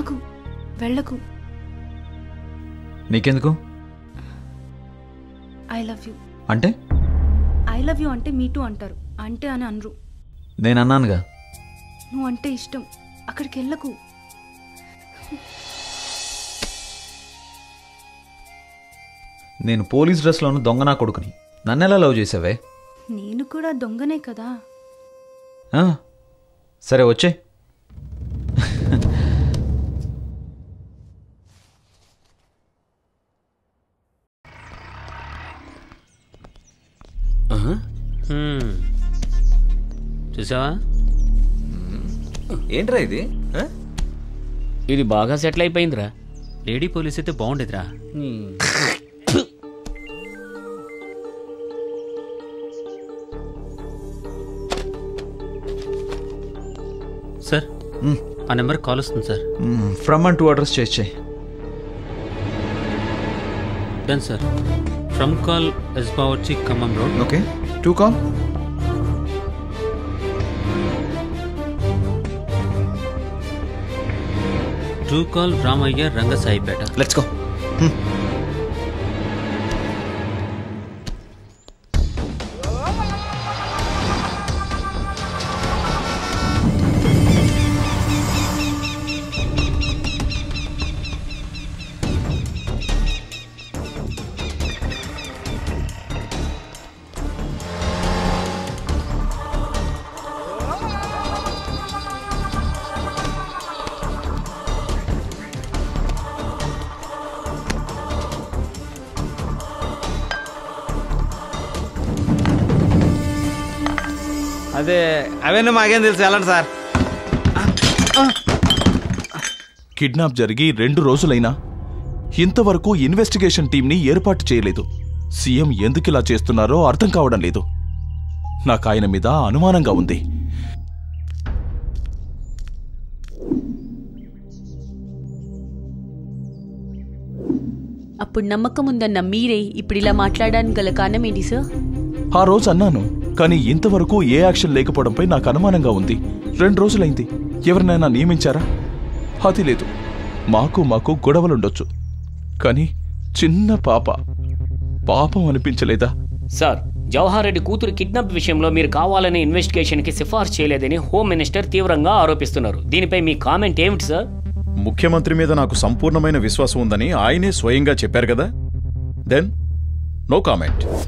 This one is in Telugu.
ఆగు వెళ్ళకు నీకెందుకు ఐ లవ్ యూ అంటే ఐ లవ్ యూ అంటే మీ టూ అంటారు అంటే అని అనరు నేను అన్నానుగా నువ్వు అంటే ఇష్టం అక్కడికి వెళ్ళకు నేను పోలీస్ డ్రెస్లోను దొంగ నా కొడుకుని నన్నెలా లవ్ చేసావే నేను కూడా దొంగనే కదా ఆ, సరే వచ్చే హ్మ్. చూసావా ఏంట్రా ఇది ఇది బాగా సెటిల్ అయిపోయిందిరా లేడీ పోలీస్ అయితే బాగుండేదిరా సార్ ఆ నెంబర్ కాల్ వస్తుంది sir from and to address చేసేయి డన్ సార్ ఫ్రమ్ కాల్ ఎస్బా వచ్చి Khammam road okay to call to call Ramayya Rangasaipeta let's go అదే అవన్నీ మాకేం తెలుసు వెళ్ళండి సార్ కిడ్నాప్ జరిగి రెండు రోజులైనా ఇంతవరకు ఇన్వెస్టిగేషన్ టీంని ఏర్పాటు చేయలేదు సీఎం ఎందుకిలా చేస్తున్నారో అర్థం కావడం లేదు నాకు ఆయన మీద అనుమానంగా ఉంది అప్పుడు నమ్మకం ఉందన్న మీరే ఇప్పుడు ఇలా మాట్లాడడానికి గల కారణం ఏంటి సార్ ఆ రోజు అన్నాను కానీ ఇంతవరకు ఏ యాక్షన్ లేకపోవడంపై నాకు అనుమానంగా ఉంది రెండు రోజులైంది ఎవరినైనా నియమించారా అది లేదు మాకు మాకు గొడవలుండొచ్చు కానీ చిన్న పాప పాపం అనిపించలేదా సార్ జవహర్ రెడ్డి కూతురు కిడ్నాప్ విషయంలో మీరు కావాలని ఇన్వెస్టిగేషన్కి సిఫార్సు చేయలేదని హోమ్ మినిస్టర్ తీవ్రంగా ఆరోపిస్తున్నారు దీనిపై మీ కామెంట్ ఏమిటి సార్ ముఖ్యమంత్రి మీద నాకు సంపూర్ణమైన విశ్వాసం ఉందని ఆయనే స్వయంగా చెప్పారు కదా దెన్ నో కామెంట్